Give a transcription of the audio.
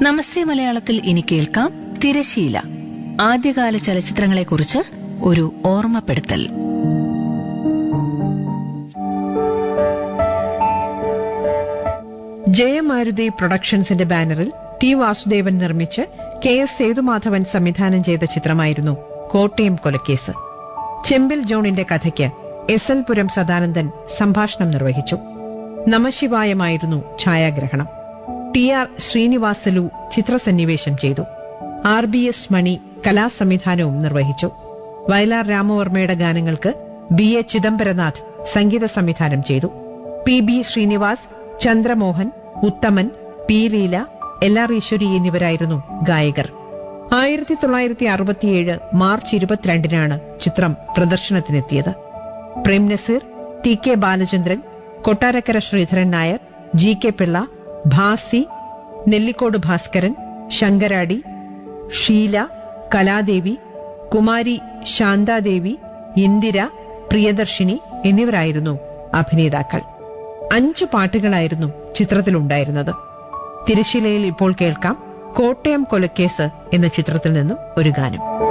നമസ്തേ മലയാളത്തിൽ ഇനി കേൾക്കാം തിരശീല ആദ്യകാല ചലച്ചിത്രങ്ങളെക്കുറിച്ച് ഒരു ഓർമ്മപ്പെടുത്തൽ ജയമാരുതി പ്രൊഡക്ഷൻസിന്റെ ബാനറിൽ ടി വാസുദേവൻ നിർമ്മിച്ച് കെ എസ് സേതുമാധവൻ സംവിധാനം ചെയ്ത ചിത്രമായിരുന്നു കോട്ടയം കൊലക്കേസ് ചെമ്പിൽ ജോണിന്റെ കഥയ്ക്ക് എസ് എൽ പുരം സദാനന്ദൻ സംഭാഷണം നിർവഹിച്ചു നമശിവായമായിരുന്നു ഛായാഗ്രഹണം ടി ആർ ശ്രീനിവാസലു ചിത്രസന്നിവേശം ചെയ്തു ആർ ബി എസ് മണി കലാസംവിധാനവും നിർവഹിച്ചു വയലാർ രാമവർമ്മയുടെ ഗാനങ്ങൾക്ക് ബി എ ചിദംബരനാഥ് സംഗീത സംവിധാനം ചെയ്തു P B Srinivas Chandramohan Uthaman P Leela L R Eswari എന്നിവരായിരുന്നു ഗായകർ ആയിരത്തി തൊള്ളായിരത്തി അറുപത്തിയേഴ് മാർച്ച് ഇരുപത്തിരണ്ടിനാണ് ചിത്രം പ്രദർശനത്തിനെത്തിയത് Prem Nazir T K Balachandran Kottarakkara Sreedharan Nair G K Pillai Bhasi Nellikode Bhaskaran Sankaradi Sheela Kaladevi Kumari Santhadevi Indira Priyadarshini എന്നിവരായിരുന്നു അഭിനേതാക്കൾ അഞ്ച് പാട്ടുകളായിരുന്നു ചിത്രത്തിലുണ്ടായിരുന്നത് തിരശ്ശീലയിൽ ഇപ്പോൾ കേൾക്കാം കോട്ടയം കൊലക്കേസ് എന്ന ചിത്രത്തിൽ നിന്നും ഒരു ഗാനം